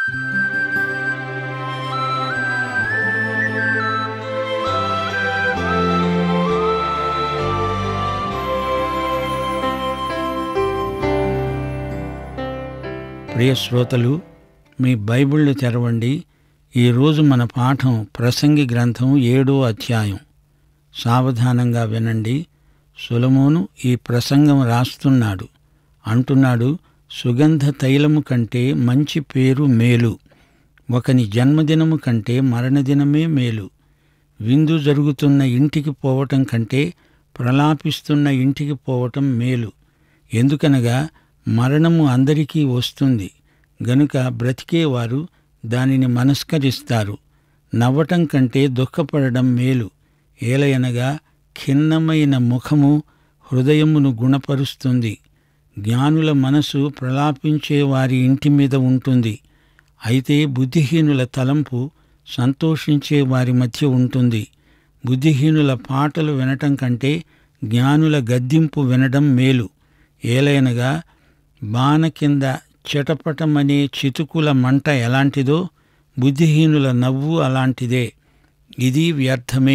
ప్రియ శ్రోతలు మీ బైబిళ్ళు తెరవండి ఈరోజు మన పాఠం ప్రసంగి గ్రంథం ఏడో అధ్యాయం సావధానంగా వినండి సులమోను ఈ ప్రసంగం రాస్తున్నాడు అంటున్నాడు సుగంధ తైలము కంటే మంచి పేరు మేలు ఒకని జన్మదినము కంటే మరణదినమే మేలు విందు జరుగుతున్న ఇంటికి పోవటం కంటే ప్రలాపిస్తున్న ఇంటికి పోవటం మేలు ఎందుకనగా మరణము అందరికీ వస్తుంది గనుక బ్రతికేవారు దానిని మనస్కరిస్తారు నవ్వటం కంటే దుఃఖపడడం మేలు ఏలయనగా ఖిన్నమైన ముఖము హృదయమును గుణపరుస్తుంది జ్ఞానుల మనసు ప్రలాపించే వారి ఇంటి మీద ఉంటుంది అయితే బుద్ధిహీనుల తలంపు సంతోషించే వారి మధ్య ఉంటుంది బుద్ధిహీనుల పాటలు వినటం కంటే జ్ఞానుల గద్దింపు వినడం మేలు ఏలైనగా బాణ కింద చిటపటమనే చితుకుల మంట ఎలాంటిదో బుద్ధిహీనుల నవ్వు అలాంటిదే ఇది వ్యర్థమే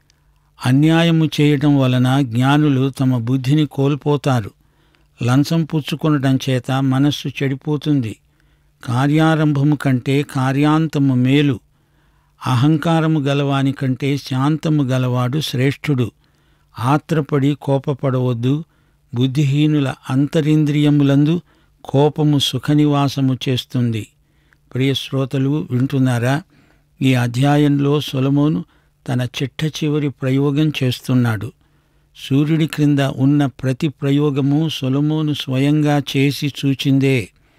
అన్యాయము చేయటం వలన జ్ఞానులు తమ బుద్ధిని కోల్పోతారు లంచం పుచ్చుకొనటం చేత మనస్సు చెడిపోతుంది కార్యారంభము కంటే కార్యాంతము మేలు అహంకారము గలవాని కంటే శాంతము గలవాడు శ్రేష్ఠుడు ఆత్రపడి కోపపడవద్దు బుద్ధిహీనుల అంతరింద్రియములందు కోపము సుఖనివాసము చేస్తుంది ప్రియ శ్రోతలు వింటున్నారా ఈ అధ్యాయంలో సొలమోను తన చిట్ట చివరి ప్రయోగం చేస్తున్నాడు సూర్యుడి క్రింద ఉన్న ప్రతి ప్రయోగము సొలమోను స్వయంగా చేసి చూచిందే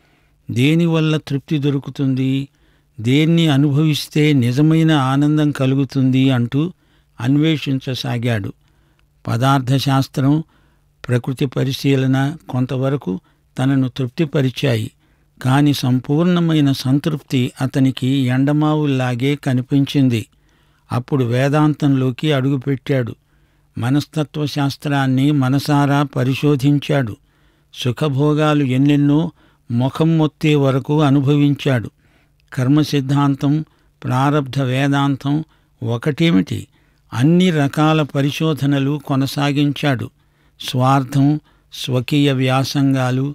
దేనివల్ల తృప్తి దొరుకుతుంది దేన్ని అనుభవిస్తే నిజమైన ఆనందం కలుగుతుంది అంటూ అన్వేషించసాగాడు పదార్థశాస్త్రం ప్రకృతి పరిశీలన కొంతవరకు తనను తృప్తిపరిచాయి కాని సంపూర్ణమైన సంతృప్తి అతనికి ఎండమావుల్లాగే కనిపించింది అప్పుడు వేదాంతంలోకి అడుగుపెట్టాడు మనస్తత్వ శాస్త్రాన్ని మనసారా పరిశోధించాడు సుఖభోగాలు ఎన్నెన్నో ముఖం మొత్తే వరకు అనుభవించాడు కర్మ సిద్ధాంతం ప్రారబ్ధ వేదాంతం ఒకటేమిటి అన్ని రకాల పరిశోధనలు కొనసాగించాడు స్వార్థం స్వకీయ వ్యాసంగాలు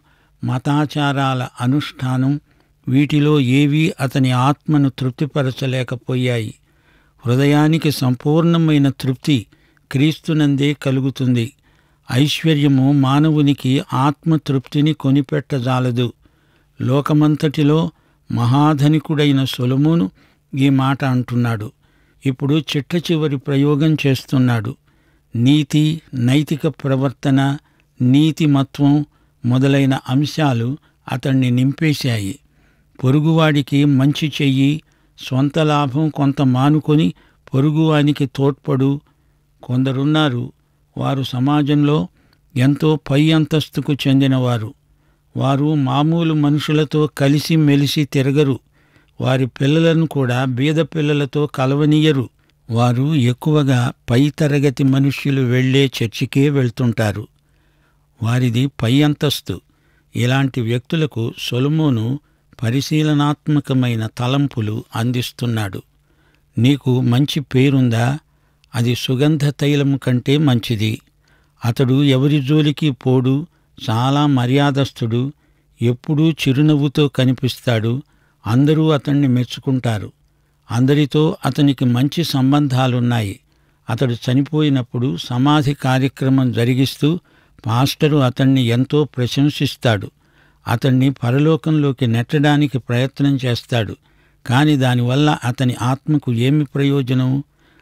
మతాచారాల అనుష్ఠానం వీటిలో ఏవీ అతని ఆత్మను తృప్తిపరచలేకపోయాయి హృదయానికి సంపూర్ణమైన తృప్తి క్రీస్తునందే కలుగుతుంది ఐశ్వర్యము మానవునికి ఆత్మతృప్తిని కొనిపెట్టజాలదు లోకమంతటిలో మహాధనికుడైన సొలమును ఈ మాట అంటున్నాడు ఇప్పుడు చిట్ట చివరి ప్రయోగం చేస్తున్నాడు నీతి నైతిక ప్రవర్తన నీతిమత్వం మొదలైన అంశాలు అతన్ని నింపేశాయి పొరుగువాడికి మంచి చెయ్యి స్వంత లాభం కొంత మానుకొని పొరుగువానికి తోడ్పడు కొందరున్నారు వారు సమాజంలో ఎంతో పై అంతస్తుకు చెందినవారు వారు మామూలు మనుషులతో కలిసి మెలిసి తిరగరు వారి పిల్లలను కూడా బీద పిల్లలతో కలవనీయరు వారు ఎక్కువగా పై తరగతి మనుష్యులు వెళ్లే చర్చికే వెళ్తుంటారు వారిది పై అంతస్తు ఇలాంటి వ్యక్తులకు సొలమోను పరిశీలనాత్మకమైన తలంపులు అందిస్తున్నాడు నీకు మంచి పేరుందా అది సుగంధ తైలము కంటే మంచిది అతడు ఎవరి జోలికి పోడు చాలా మర్యాదస్థుడు ఎప్పుడూ చిరునవ్వుతో కనిపిస్తాడు అందరూ అతన్ని మెచ్చుకుంటారు అందరితో అతనికి మంచి సంబంధాలున్నాయి అతడు చనిపోయినప్పుడు సమాధి కార్యక్రమం జరిగిస్తూ పాస్టరు అతన్ని ఎంతో ప్రశంసిస్తాడు అతన్ని పరలోకంలోకి నెట్టడానికి ప్రయత్నం చేస్తాడు కాని దానివల్ల అతని ఆత్మకు ఏమి ప్రయోజనం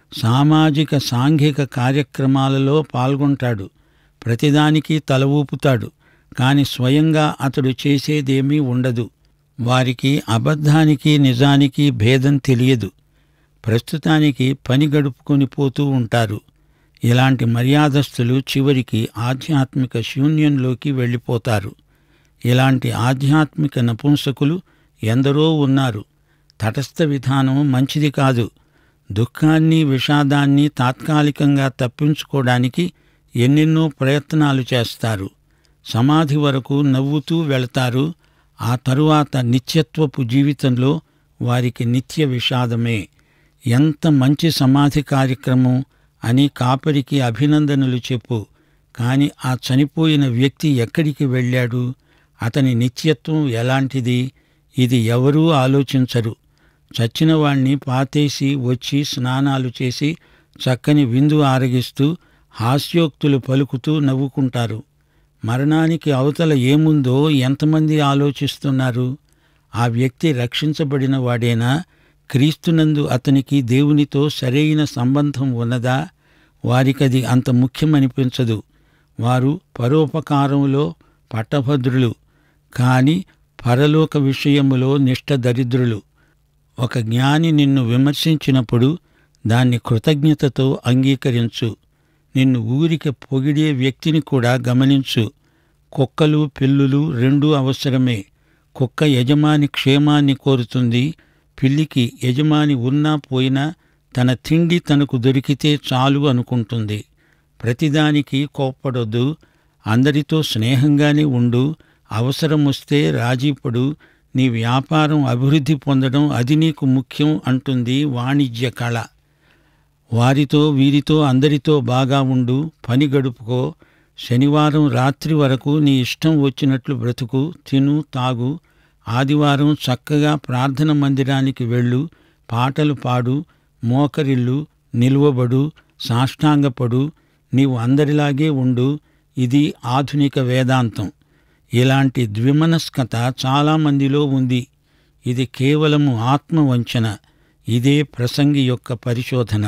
సామాజిక సాంఘిక కార్యక్రమాలలో పాల్గొంటాడు ప్రతిదానికి తల ఊపుతాడు కాని స్వయంగా అతడు చేసేదేమీ ఉండదు వారికి అబద్ధానికి నిజానికి భేదం తెలియదు ప్రస్తుతానికి పని గడుపుకొని పోతూ ఉంటారు ఇలాంటి మర్యాదస్తులు చివరికి ఆధ్యాత్మిక శూన్యంలోకి వెళ్ళిపోతారు ఇలాంటి ఆధ్యాత్మిక నపుంసకులు ఎందరో ఉన్నారు తటస్థ విధానం మంచిది కాదు దుఃఖాన్ని విషాదాన్ని తాత్కాలికంగా తప్పించుకోవడానికి ఎన్నెన్నో ప్రయత్నాలు చేస్తారు సమాధి వరకు నవ్వుతూ వెళతారు ఆ తరువాత నిత్యత్వపు జీవితంలో వారికి నిత్య విషాదమే ఎంత మంచి సమాధి కార్యక్రమం అని కాపరికి అభినందనలు చెప్పు కాని ఆ చనిపోయిన వ్యక్తి ఎక్కడికి వెళ్ళాడు అతని నిత్యత్వం ఎలాంటిది ఇది ఎవరూ ఆలోచించరు చచ్చిన వాణ్ణి పాతేసి వచ్చి స్నానాలు చేసి చక్కని విందు ఆరగిస్తూ హాస్యోక్తులు పలుకుతూ నవ్వుకుంటారు మరణానికి అవతల ఏముందో ఎంతమంది ఆలోచిస్తున్నారు ఆ వ్యక్తి రక్షించబడిన వాడేనా క్రీస్తునందు అతనికి దేవునితో సరైన సంబంధం ఉన్నదా వారికది అంత ముఖ్యమనిపించదు వారు పరోపకారంలో పట్టభద్రులు కాని పరలోక విషయములో నిష్ఠ దరిద్రులు ఒక జ్ఞాని నిన్ను విమర్శించినప్పుడు దాన్ని కృతజ్ఞతతో అంగీకరించు నిన్ను ఊరిక పొగిడే వ్యక్తిని కూడా గమనించు కుక్కలు పిల్లులు రెండూ అవసరమే కుక్క యజమాని క్షేమాన్ని కోరుతుంది పిల్లికి యజమాని ఉన్నా పోయినా తన తిండి తనకు దొరికితే చాలు అనుకుంటుంది ప్రతిదానికి కోప్పడొద్దు అందరితో స్నేహంగానే ఉండు అవసరమొస్తే రాజీపడు నీ వ్యాపారం అభివృద్ధి పొందడం అది నీకు ముఖ్యం అంటుంది వాణిజ్య కళ వారితో వీరితో అందరితో బాగా ఉండు పని గడుపుకో శనివారం రాత్రి వరకు నీ ఇష్టం వచ్చినట్లు బ్రతుకు తిను తాగు ఆదివారం చక్కగా ప్రార్థన మందిరానికి వెళ్ళు పాటలు పాడు మోకరిల్లు నిలువబడు సాష్టాంగపడు నీవు అందరిలాగే ఉండు ఇది ఆధునిక వేదాంతం ఇలాంటి ద్విమనస్కత చాలామందిలో ఉంది ఇది కేవలము ఆత్మవంచన ఇదే ప్రసంగి యొక్క పరిశోధన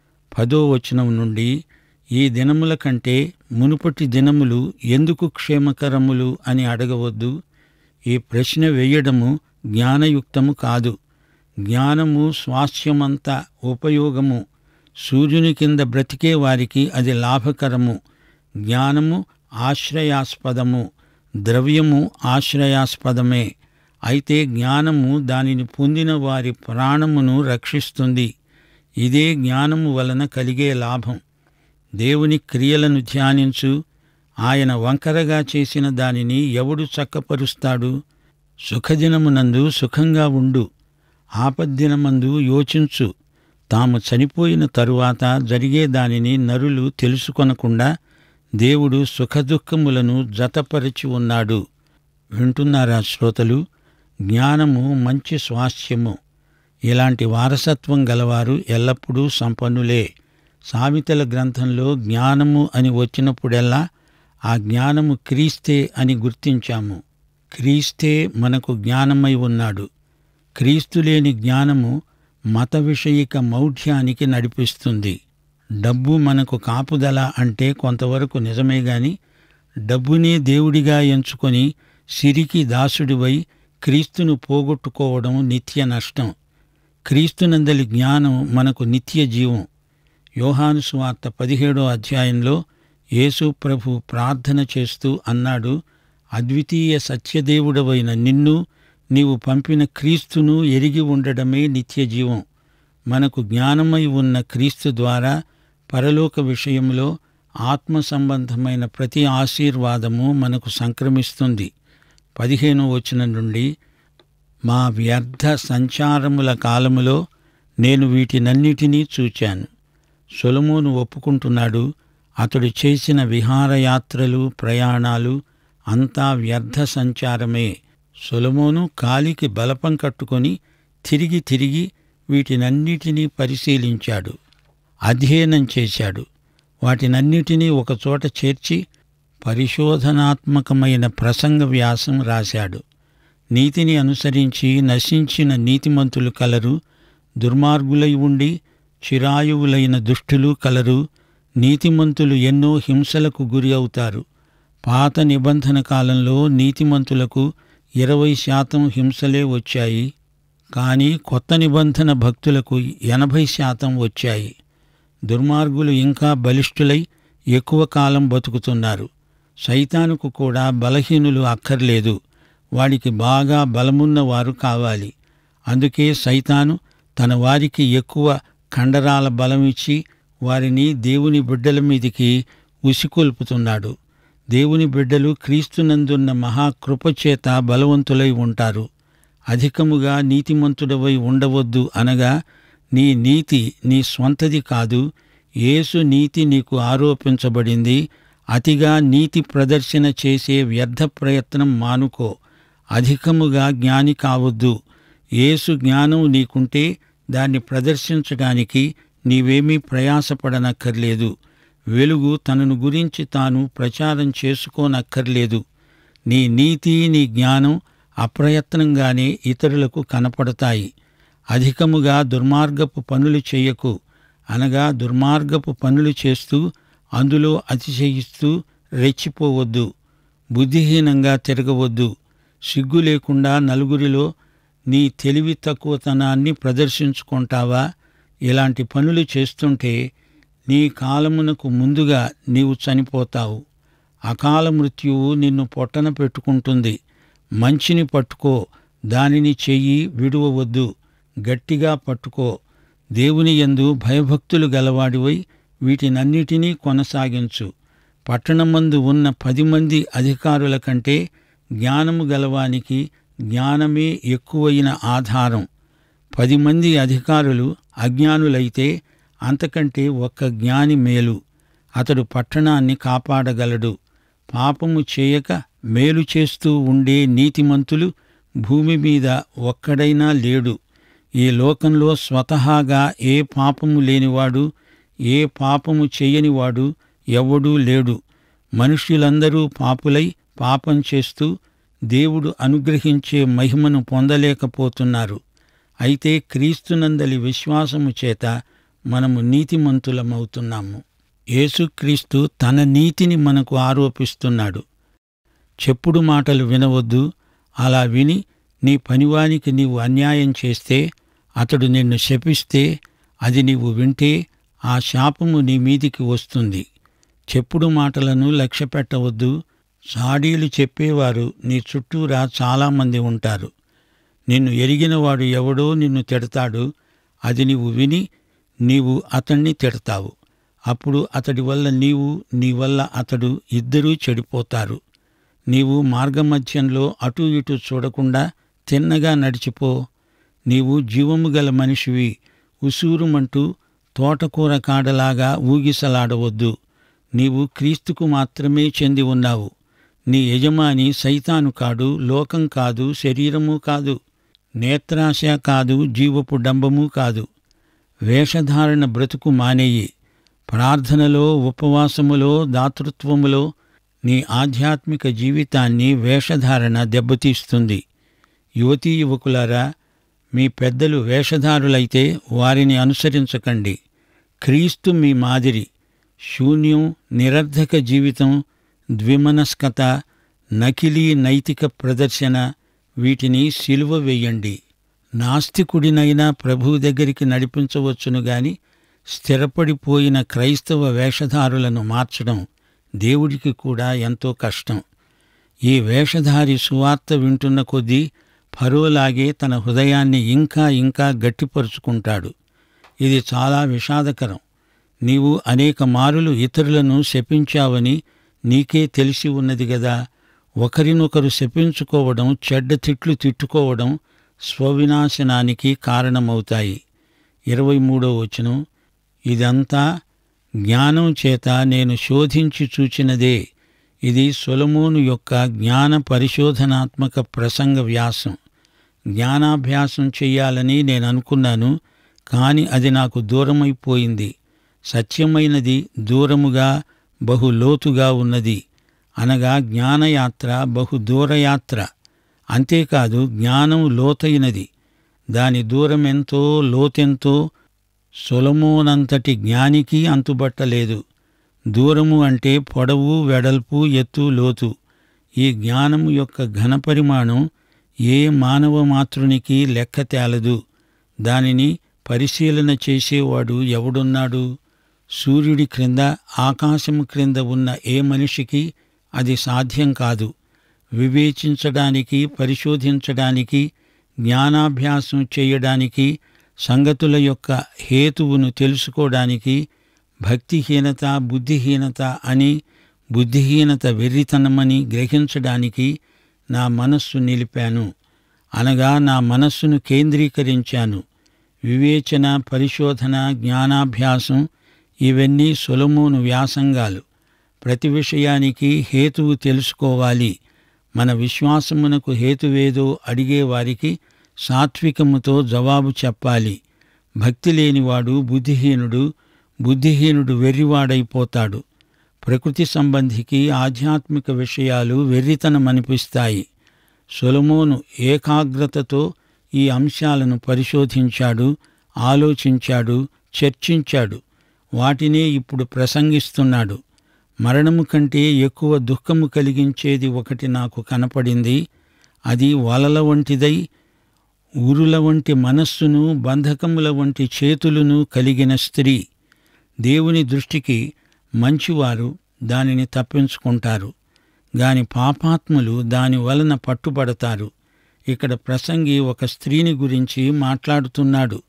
పదో వచనం నుండి ఈ దినముల కంటే మునుపటి దినములు ఎందుకు క్షేమకరములు అని అడగవద్దు ఈ ప్రశ్న వేయడము జ్ఞానయుక్తము కాదు జ్ఞానము స్వాస్థ్యమంత ఉపయోగము సూర్యుని కింద బ్రతికే వారికి అది లాభకరము జ్ఞానము ఆశ్రయాస్పదము ద్రవ్యము ఆశ్రయాస్పదమే అయితే జ్ఞానము దానిని పొందిన వారి ప్రాణమును రక్షిస్తుంది ఇదే జ్ఞానము వలన కలిగే లాభం దేవుని క్రియలను ధ్యానించు ఆయన వంకరగా చేసిన దానిని ఎవడు చక్కపరుస్తాడు సుఖదినమునందు సుఖంగా ఉండు ఆపద్దినమందు యోచించు తాము చనిపోయిన తరువాత జరిగే దానిని నరులు తెలుసుకొనకుండా దేవుడు సుఖదుఖములను జతపరిచి ఉన్నాడు వింటున్నారా శ్రోతలు జ్ఞానము మంచి స్వాస్థ్యము ఇలాంటి వారసత్వం గలవారు ఎల్లప్పుడూ సంపన్నులే సామెతల గ్రంథంలో జ్ఞానము అని వచ్చినప్పుడెల్లా ఆ జ్ఞానము క్రీస్తే అని గుర్తించాము క్రీస్తే మనకు జ్ఞానమై ఉన్నాడు క్రీస్తు లేని జ్ఞానము మత విషయిక మౌఢ్యానికి నడిపిస్తుంది డబ్బు మనకు కాపుదల అంటే కొంతవరకు నిజమే గాని డబ్బునే దేవుడిగా ఎంచుకొని సిరికి దాసుడివై క్రీస్తును పోగొట్టుకోవడం నిత్య నష్టం క్రీస్తునందలి జ్ఞానం మనకు నిత్య జీవం యోహాను సువార్త పదిహేడో అధ్యాయంలో యేసు ప్రభు ప్రార్థన చేస్తూ అన్నాడు అద్వితీయ సత్యదేవుడవైన నిన్ను నీవు పంపిన క్రీస్తును ఎరిగి ఉండడమే నిత్య జీవం మనకు జ్ఞానమై ఉన్న క్రీస్తు ద్వారా పరలోక విషయంలో ఆత్మ సంబంధమైన ప్రతి ఆశీర్వాదము మనకు సంక్రమిస్తుంది పదిహేను వచనం నుండి మా వ్యర్థ సంచారముల కాలములో నేను వీటినన్నిటినీ చూచాను సొలమోను ఒప్పుకుంటున్నాడు అతడు చేసిన విహారయాత్రలు ప్రయాణాలు అంతా వ్యర్థ సంచారమే సొలమోను కాలికి బలపం కట్టుకొని తిరిగి తిరిగి వీటినన్నిటినీ పరిశీలించాడు అధ్యయనం చేశాడు వాటినన్నిటినీ ఒకచోట చేర్చి పరిశోధనాత్మకమైన ప్రసంగ వ్యాసం రాశాడు నీతిని అనుసరించి నశించిన నీతిమంతులు కలరు దుర్మార్గులై ఉండి చిరాయువులైన దుష్టులు కలరు నీతిమంతులు ఎన్నో హింసలకు గురి అవుతారు పాత నిబంధన కాలంలో నీతిమంతులకు ఇరవై శాతం హింసలే వచ్చాయి కానీ కొత్త నిబంధన భక్తులకు ఎనభై శాతం వచ్చాయి దుర్మార్గులు ఇంకా బలిష్ఠులై ఎక్కువ కాలం బతుకుతున్నారు సైతానుకు కూడా బలహీనులు అక్కర్లేదు వాడికి బాగా బలమున్న వారు కావాలి అందుకే సైతాను తన వారికి ఎక్కువ కండరాల బలమిచ్చి వారిని దేవుని బిడ్డల మీదికి ఉసికొల్పుతున్నాడు దేవుని బిడ్డలు క్రీస్తునందున్న మహాకృపచేత బలవంతులై ఉంటారు అధికముగా నీతిమంతుడవై ఉండవద్దు అనగా నీ నీతి నీ స్వంతది కాదు యేసు నీతి నీకు ఆరోపించబడింది అతిగా నీతి ప్రదర్శన చేసే వ్యర్థ ప్రయత్నం మానుకో అధికముగా జ్ఞాని కావద్దు యేసు జ్ఞానం నీకుంటే దాన్ని ప్రదర్శించడానికి నీవేమీ ప్రయాసపడనక్కర్లేదు వెలుగు తనను గురించి తాను ప్రచారం చేసుకోనక్కర్లేదు నీ నీతి నీ జ్ఞానం అప్రయత్నంగానే ఇతరులకు కనపడతాయి అధికముగా దుర్మార్గపు పనులు చేయకు అనగా దుర్మార్గపు పనులు చేస్తూ అందులో అతిశయిస్తూ రెచ్చిపోవద్దు బుద్ధిహీనంగా తిరగవద్దు సిగ్గు లేకుండా నలుగురిలో నీ తెలివి తక్కువతనాన్ని ప్రదర్శించుకుంటావా ఇలాంటి పనులు చేస్తుంటే నీ కాలమునకు ముందుగా నీవు చనిపోతావు అకాల మృత్యువు నిన్ను పొట్టన పెట్టుకుంటుంది మంచిని పట్టుకో దానిని చెయ్యి విడువవద్దు గట్టిగా పట్టుకో దేవుని యందు భయభక్తులు గలవాడివై వీటినన్నిటినీ కొనసాగించు పట్టణమందు ఉన్న పది మంది అధికారుల కంటే జ్ఞానము గలవానికి జ్ఞానమే ఎక్కువైన ఆధారం పది మంది అధికారులు అజ్ఞానులైతే అంతకంటే ఒక్క జ్ఞాని మేలు అతడు పట్టణాన్ని కాపాడగలడు పాపము చేయక మేలు చేస్తూ ఉండే నీతిమంతులు భూమి మీద ఒక్కడైనా లేడు ఈ లోకంలో స్వతహాగా ఏ పాపము లేనివాడు ఏ పాపము చేయనివాడు ఎవ్వడూ లేడు మనుష్యులందరూ పాపులై పాపం చేస్తూ దేవుడు అనుగ్రహించే మహిమను పొందలేకపోతున్నారు అయితే క్రీస్తునందలి విశ్వాసము చేత మనము నీతిమంతులమవుతున్నాము యేసుక్రీస్తు తన నీతిని మనకు ఆరోపిస్తున్నాడు చెప్పుడు మాటలు వినవద్దు అలా విని నీ పనివానికి నీవు అన్యాయం చేస్తే అతడు నిన్ను శపిస్తే అది నీవు వింటే ఆ శాపము నీ మీదికి వస్తుంది చెప్పుడు మాటలను లక్ష్యపెట్టవద్దు సాడీలు చెప్పేవారు నీ చుట్టూరా చాలామంది ఉంటారు నిన్ను ఎరిగినవాడు ఎవడో నిన్ను తిడతాడు అది నీవు విని నీవు అతన్ని తిడతావు అప్పుడు అతడి వల్ల నీవు నీ వల్ల అతడు ఇద్దరూ చెడిపోతారు నీవు మార్గమధ్యంలో అటూ ఇటూ చూడకుండా తిన్నగా నడిచిపో నీవు జీవము గల మనిషివి ఉసూరుమంటూ తోటకూర కాడలాగా ఊగిసలాడవద్దు నీవు క్రీస్తుకు మాత్రమే చెంది ఉన్నావు నీ యజమాని సైతాను కాడు లోకం కాదు శరీరము కాదు నేత్రాశ కాదు జీవపు డంబము కాదు వేషధారణ బ్రతుకు మానేయి ప్రార్థనలో ఉపవాసములో దాతృత్వములో నీ ఆధ్యాత్మిక జీవితాన్ని వేషధారణ దెబ్బతీస్తుంది యువతీ యువకులారా మీ పెద్దలు వేషధారులైతే వారిని అనుసరించకండి క్రీస్తు మీ మాదిరి శూన్యం నిరర్ధక జీవితం ద్విమనస్కత నకిలీ నైతిక ప్రదర్శన వీటిని సిలువ వేయండి నాస్తికుడినైనా ప్రభు దగ్గరికి నడిపించవచ్చును గాని స్థిరపడిపోయిన క్రైస్తవ వేషధారులను మార్చడం దేవుడికి కూడా ఎంతో కష్టం ఈ వేషధారి సువార్త వింటున్న కొద్దీ ఫరోలాగే తన హృదయాన్ని ఇంకా ఇంకా గట్టిపరుచుకుంటాడు ఇది చాలా విషాదకరం నీవు అనేక మారులు ఇతరులను శపించావని నీకే తెలిసి ఉన్నది గదా ఒకరినొకరు శపించుకోవడం చెడ్డ తిట్లు తిట్టుకోవడం స్వవినాశనానికి కారణమవుతాయి ఇరవై మూడో వచనం ఇదంతా జ్ఞానం చేత నేను శోధించి చూచినదే ఇది సొలమోను యొక్క జ్ఞాన పరిశోధనాత్మక ప్రసంగ వ్యాసం జ్ఞానాభ్యాసం చెయ్యాలని నేను అనుకున్నాను కాని అది నాకు దూరమైపోయింది సత్యమైనది దూరముగా బహు లోతుగా ఉన్నది అనగా జ్ఞానయాత్ర బహు దూరయాత్ర అంతేకాదు జ్ఞానం లోతైనది దాని దూరమెంతో లోతెంతో సొలమోనంతటి జ్ఞానికి అంతుబట్టలేదు దూరము అంటే పొడవు వెడల్పు ఎత్తు లోతు ఈ జ్ఞానము యొక్క ఘనపరిమాణం ఏ మానవ మాతృనికి లెక్క తేలదు దానిని పరిశీలన చేసేవాడు ఎవడున్నాడు సూర్యుడి క్రింద ఆకాశము క్రింద ఉన్న ఏ మనిషికి అది సాధ్యం కాదు వివేచించడానికి పరిశోధించడానికి జ్ఞానాభ్యాసం చేయడానికి సంగతుల యొక్క హేతువును తెలుసుకోవడానికి భక్తిహీనత బుద్ధిహీనత అని బుద్ధిహీనత వెర్రితనమని గ్రహించడానికి నా మనస్సు నిలిపాను అనగా నా మనస్సును కేంద్రీకరించాను వివేచన పరిశోధన జ్ఞానాభ్యాసం ఇవన్నీ సొలమోను వ్యాసంగాలు ప్రతి విషయానికి హేతువు తెలుసుకోవాలి మన విశ్వాసమునకు హేతువేదో అడిగేవారికి సాత్వికముతో జవాబు చెప్పాలి భక్తి లేనివాడు బుద్ధిహీనుడు బుద్ధిహీనుడు వెర్రివాడైపోతాడు ప్రకృతి సంబంధికి ఆధ్యాత్మిక విషయాలు వెర్రితనమనిపిస్తాయి సొలమోను ఏకాగ్రతతో ఈ అంశాలను పరిశోధించాడు ఆలోచించాడు చర్చించాడు వాటినే ఇప్పుడు ప్రసంగిస్తున్నాడు మరణము కంటే ఎక్కువ దుఃఖము కలిగించేది ఒకటి నాకు కనపడింది అది వలల వంటిదై ఉరుల వంటి మనస్సును బంధకముల వంటి చేతులను కలిగిన స్త్రీ దేవుని దృష్టికి మంచివారు దానిని తప్పించుకుంటారు గాని పాపాత్ములు దాని వలన పట్టుబడతారు ఇక్కడ ప్రసంగి ఒక స్త్రీని గురించి మాట్లాడుతున్నాడు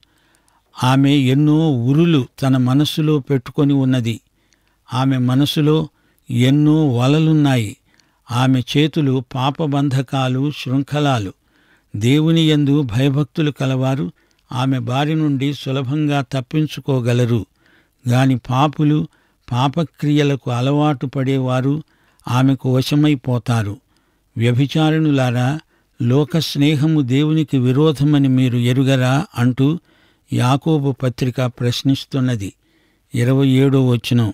ఆమె ఎన్నో ఉరులు తన మనస్సులో పెట్టుకొని ఉన్నది ఆమె మనసులో ఎన్నో వలలున్నాయి ఆమె చేతులు పాపబంధకాలు శృంఖలాలు దేవుని యందు భయభక్తులు కలవారు ఆమె బారి నుండి సులభంగా తప్పించుకోగలరు గాని పాపులు పాపక్రియలకు అలవాటు పడేవారు ఆమెకు వశమైపోతారు వ్యభిచారణులారా లోక స్నేహము దేవునికి విరోధమని మీరు ఎరుగరా అంటూ యాకోబు పత్రిక ప్రశ్నిస్తున్నది ఇరవై ఏడో వచనం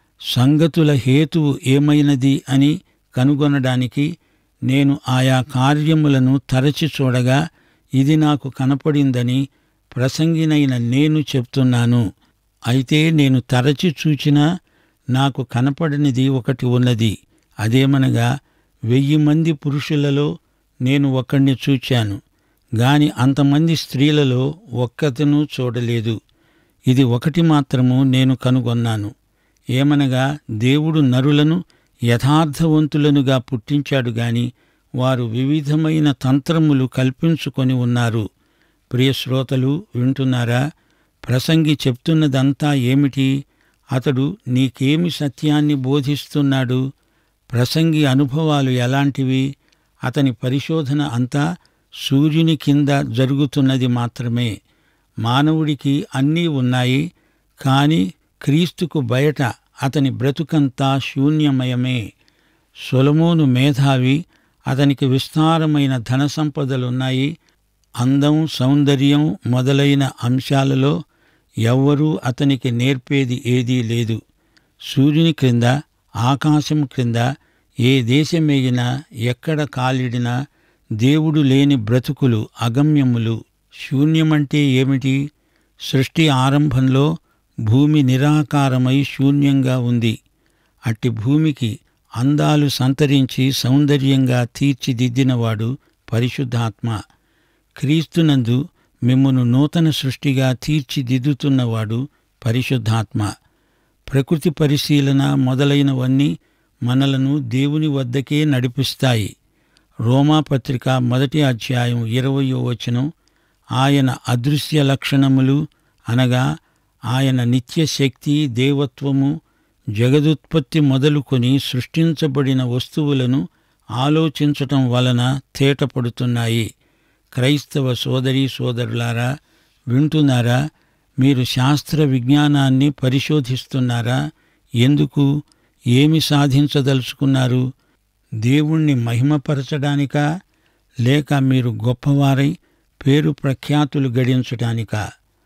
సంగతుల హేతువు ఏమైనది అని కనుగొనడానికి నేను ఆయా కార్యములను తరచి చూడగా ఇది నాకు కనపడిందని ప్రసంగినైన నేను చెప్తున్నాను అయితే నేను తరచి చూచినా నాకు కనపడనిది ఒకటి ఉన్నది అదేమనగా వెయ్యి మంది పురుషులలో నేను ఒకణ్ణి చూచాను గాని అంతమంది స్త్రీలలో ఒక్కతను చూడలేదు ఇది ఒకటి మాత్రము నేను కనుగొన్నాను ఏమనగా దేవుడు నరులను యథార్థవంతులనుగా పుట్టించాడు గాని వారు వివిధమైన తంత్రములు కల్పించుకొని ఉన్నారు ప్రియ శ్రోతలు వింటున్నారా ప్రసంగి చెప్తున్నదంతా ఏమిటి అతడు నీకేమి సత్యాన్ని బోధిస్తున్నాడు ప్రసంగి అనుభవాలు ఎలాంటివి అతని పరిశోధన అంతా సూర్యుని కింద జరుగుతున్నది మాత్రమే మానవుడికి అన్నీ ఉన్నాయి కాని క్రీస్తుకు బయట అతని బ్రతుకంతా శూన్యమయమే సొలమోను మేధావి అతనికి విస్తారమైన ధన సంపదలున్నాయి అందం సౌందర్యం మొదలైన అంశాలలో ఎవ్వరూ అతనికి నేర్పేది ఏదీ లేదు సూర్యుని క్రింద ఆకాశం క్రింద ఏ దేశమేగినా ఎక్కడ కాలిడినా దేవుడు లేని బ్రతుకులు అగమ్యములు శూన్యమంటే ఏమిటి సృష్టి ఆరంభంలో భూమి నిరాకారమై శూన్యంగా ఉంది అట్టి భూమికి అందాలు సంతరించి సౌందర్యంగా తీర్చిదిద్దినవాడు పరిశుద్ధాత్మ క్రీస్తునందు మిమ్మును నూతన సృష్టిగా తీర్చిదిద్దుతున్నవాడు పరిశుద్ధాత్మ ప్రకృతి పరిశీలన మొదలైనవన్నీ మనలను దేవుని వద్దకే నడిపిస్తాయి రోమాపత్రిక మొదటి అధ్యాయం ఇరవయో వచనం ఆయన అదృశ్య లక్షణములు అనగా ఆయన నిత్య శక్తి దేవత్వము జగదుత్పత్తి మొదలుకొని సృష్టించబడిన వస్తువులను ఆలోచించటం వలన తేటపడుతున్నాయి క్రైస్తవ సోదరీ సోదరులారా వింటున్నారా మీరు శాస్త్ర విజ్ఞానాన్ని పరిశోధిస్తున్నారా ఎందుకు ఏమి సాధించదలుచుకున్నారు దేవుణ్ణి మహిమపరచడానికా లేక మీరు గొప్పవారై పేరు ప్రఖ్యాతులు గడించటానికా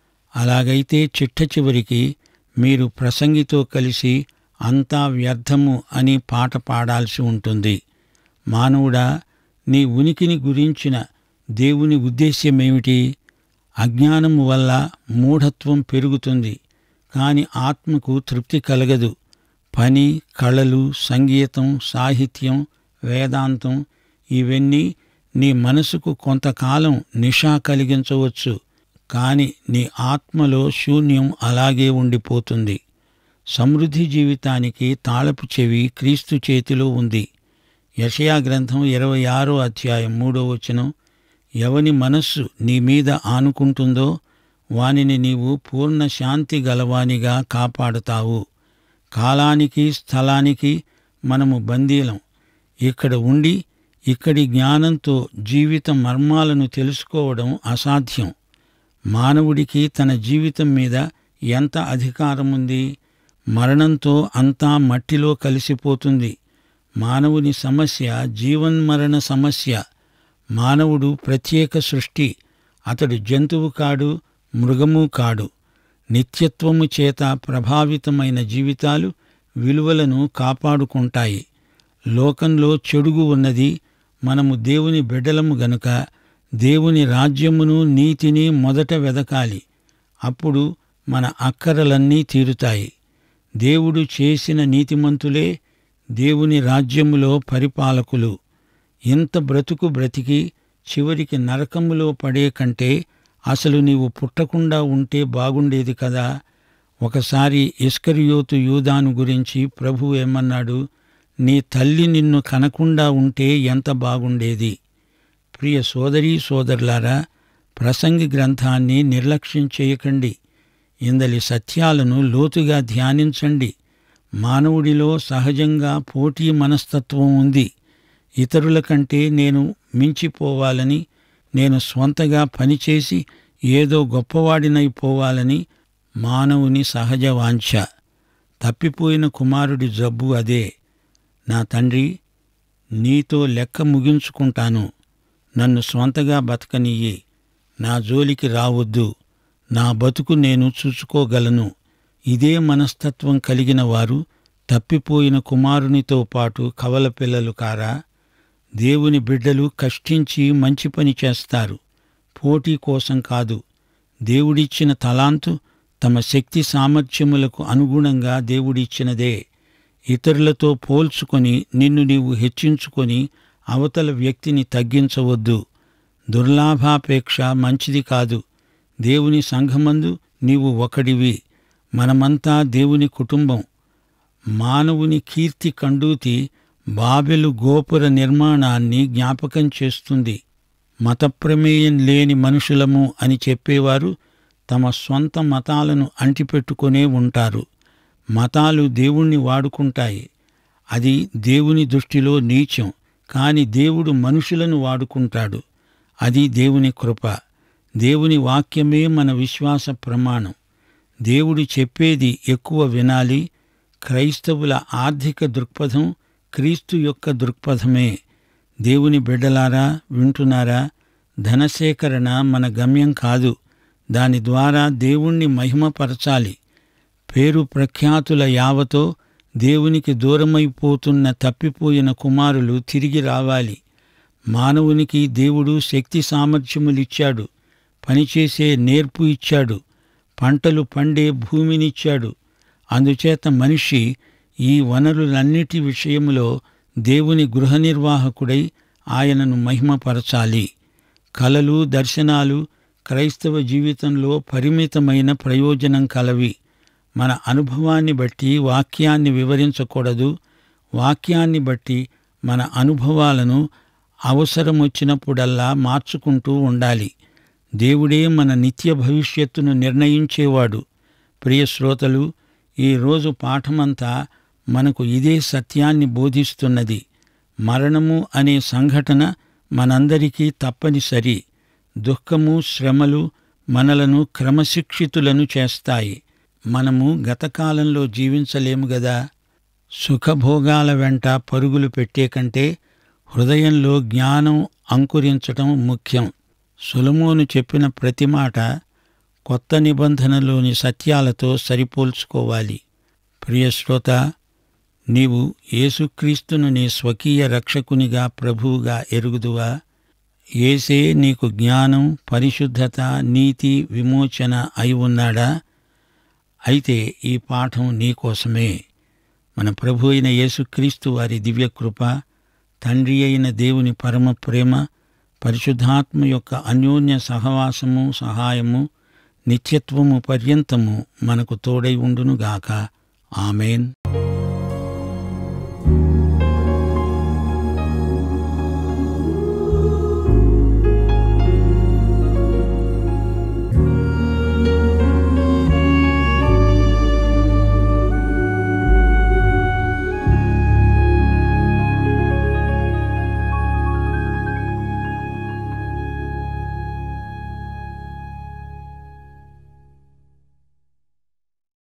అలాగైతే చిట్ట చివరికి మీరు ప్రసంగితో కలిసి అంతా వ్యర్థము అని పాట పాడాల్సి ఉంటుంది మానవుడా నీ ఉనికిని గురించిన దేవుని ఉద్దేశ్యమేమిటి అజ్ఞానము వల్ల మూఢత్వం పెరుగుతుంది కాని ఆత్మకు తృప్తి కలగదు పని కళలు సంగీతం సాహిత్యం వేదాంతం ఇవన్నీ నీ మనసుకు కొంతకాలం నిషా కలిగించవచ్చు కాని నీ ఆత్మలో శూన్యం అలాగే ఉండిపోతుంది సమృద్ధి జీవితానికి తాళపు చెవి క్రీస్తు చేతిలో ఉంది యషయా గ్రంథం ఇరవై ఆరో అధ్యాయం మూడో వచనం ఎవని మనస్సు నీ మీద ఆనుకుంటుందో వానిని నీవు పూర్ణ శాంతి గలవానిగా కాపాడుతావు కాలానికి స్థలానికి మనము బందీలం ఇక్కడ ఉండి ఇక్కడి జ్ఞానంతో జీవిత మర్మాలను తెలుసుకోవడం అసాధ్యం మానవుడికి తన జీవితం మీద ఎంత అధికారముంది మరణంతో అంతా మట్టిలో కలిసిపోతుంది మానవుని సమస్య జీవన్మరణ సమస్య మానవుడు ప్రత్యేక సృష్టి అతడు జంతువు కాడు మృగము కాడు నిత్యత్వము చేత ప్రభావితమైన జీవితాలు విలువలను కాపాడుకుంటాయి లోకంలో చెడుగు ఉన్నది మనము దేవుని బిడ్డలము గనుక దేవుని రాజ్యమును నీతిని మొదట వెదకాలి అప్పుడు మన అక్కరలన్నీ తీరుతాయి దేవుడు చేసిన నీతిమంతులే దేవుని రాజ్యములో పరిపాలకులు ఇంత బ్రతుకు బ్రతికి చివరికి నరకములో పడే కంటే అసలు నీవు పుట్టకుండా ఉంటే బాగుండేది కదా ఒకసారి ఇస్కరియోతు యూదాను గురించి ప్రభు ఏమన్నాడు నీ తల్లి నిన్ను కనకుండా ఉంటే ఎంత బాగుండేది ప్రియ సోదరీ సోదరులారా ప్రసంగి గ్రంథాన్ని నిర్లక్ష్యం చేయకండి ఇందలి సత్యాలను లోతుగా ధ్యానించండి మానవుడిలో సహజంగా పోటీ మనస్తత్వం ఉంది ఇతరుల కంటే నేను మించిపోవాలని నేను స్వంతగా పనిచేసి ఏదో గొప్పవాడినైపోవాలని మానవుని సహజ వాంఛ తప్పిపోయిన కుమారుడి జబ్బు అదే నా తండ్రి నీతో లెక్క ముగించుకుంటాను నన్ను స్వంతగా బతకనియ్యి నా జోలికి రావద్దు నా బతుకు నేను చూసుకోగలను ఇదే మనస్తత్వం కలిగిన వారు తప్పిపోయిన కుమారునితో పాటు కవల పిల్లలు కారా దేవుని బిడ్డలు కష్టించి మంచి పని చేస్తారు పోటీ కోసం కాదు దేవుడిచ్చిన తలాంతు తమ శక్తి సామర్థ్యములకు అనుగుణంగా దేవుడిచ్చినదే ఇతరులతో పోల్చుకొని నిన్ను నీవు హెచ్చించుకొని అవతల వ్యక్తిని తగ్గించవద్దు దుర్లాభాపేక్ష మంచిది కాదు దేవుని సంఘమందు నీవు ఒకడివి మనమంతా దేవుని కుటుంబం మానవుని కీర్తి కండూతి బాబెలు గోపుర నిర్మాణాన్ని జ్ఞాపకం చేస్తుంది మత ప్రమేయం లేని మనుషులము అని చెప్పేవారు తమ స్వంత మతాలను అంటిపెట్టుకునే ఉంటారు మతాలు దేవుణ్ణి వాడుకుంటాయి అది దేవుని దృష్టిలో నీచం కాని దేవుడు మనుషులను వాడుకుంటాడు అది దేవుని కృప దేవుని వాక్యమే మన విశ్వాస ప్రమాణం దేవుడు చెప్పేది ఎక్కువ వినాలి క్రైస్తవుల ఆర్థిక దృక్పథం క్రీస్తు యొక్క దృక్పథమే దేవుని బిడ్డలారా వింటున్నారా ధనసేకరణ మన గమ్యం కాదు దాని ద్వారా దేవుణ్ణి మహిమపరచాలి పేరు ప్రఖ్యాతుల యావతో దేవునికి దూరమైపోతున్న తప్పిపోయిన కుమారులు తిరిగి రావాలి మానవునికి దేవుడు శక్తి సామర్థ్యములిచ్చాడు పనిచేసే నేర్పు ఇచ్చాడు పంటలు పండే భూమినిచ్చాడు అందుచేత మనిషి ఈ వనరులన్నిటి విషయములో దేవుని గృహ నిర్వాహకుడై ఆయనను మహిమపరచాలి కలలు దర్శనాలు క్రైస్తవ జీవితంలో పరిమితమైన ప్రయోజనం కలవి మన అనుభవాన్ని బట్టి వాక్యాన్ని వివరించకూడదు వాక్యాన్ని బట్టి మన అనుభవాలను అవసరం వచ్చినప్పుడల్లా మార్చుకుంటూ ఉండాలి దేవుడే మన నిత్య భవిష్యత్తును నిర్ణయించేవాడు ప్రియ శ్రోతలు ఈరోజు పాఠమంతా మనకు ఇదే సత్యాన్ని బోధిస్తున్నది మరణము అనే సంఘటన మనందరికీ తప్పనిసరి దుఃఖము శ్రమలు మనలను క్రమశిక్షితులను చేస్తాయి మనము గతకాలంలో జీవించలేము గదా సుఖభోగాల వెంట పరుగులు పెట్టే కంటే హృదయంలో జ్ఞానం అంకురించటం ముఖ్యం సులమోను చెప్పిన ప్రతి మాట కొత్త నిబంధనలోని సత్యాలతో సరిపోల్చుకోవాలి ప్రియశ్రోత నీవు యేసుక్రీస్తును నీ స్వకీయ రక్షకునిగా ప్రభువుగా ఎరుగుదువా ఏసే నీకు జ్ఞానం పరిశుద్ధత నీతి విమోచన అయి ఉన్నాడా అయితే ఈ పాఠం నీకోసమే మన ప్రభు అయిన యేసుక్రీస్తు వారి దివ్యకృప తండ్రి అయిన దేవుని పరమ ప్రేమ పరిశుద్ధాత్మ యొక్క అన్యోన్య సహవాసము సహాయము నిత్యత్వము పర్యంతము మనకు తోడై ఉండునుగాక ఆమెన్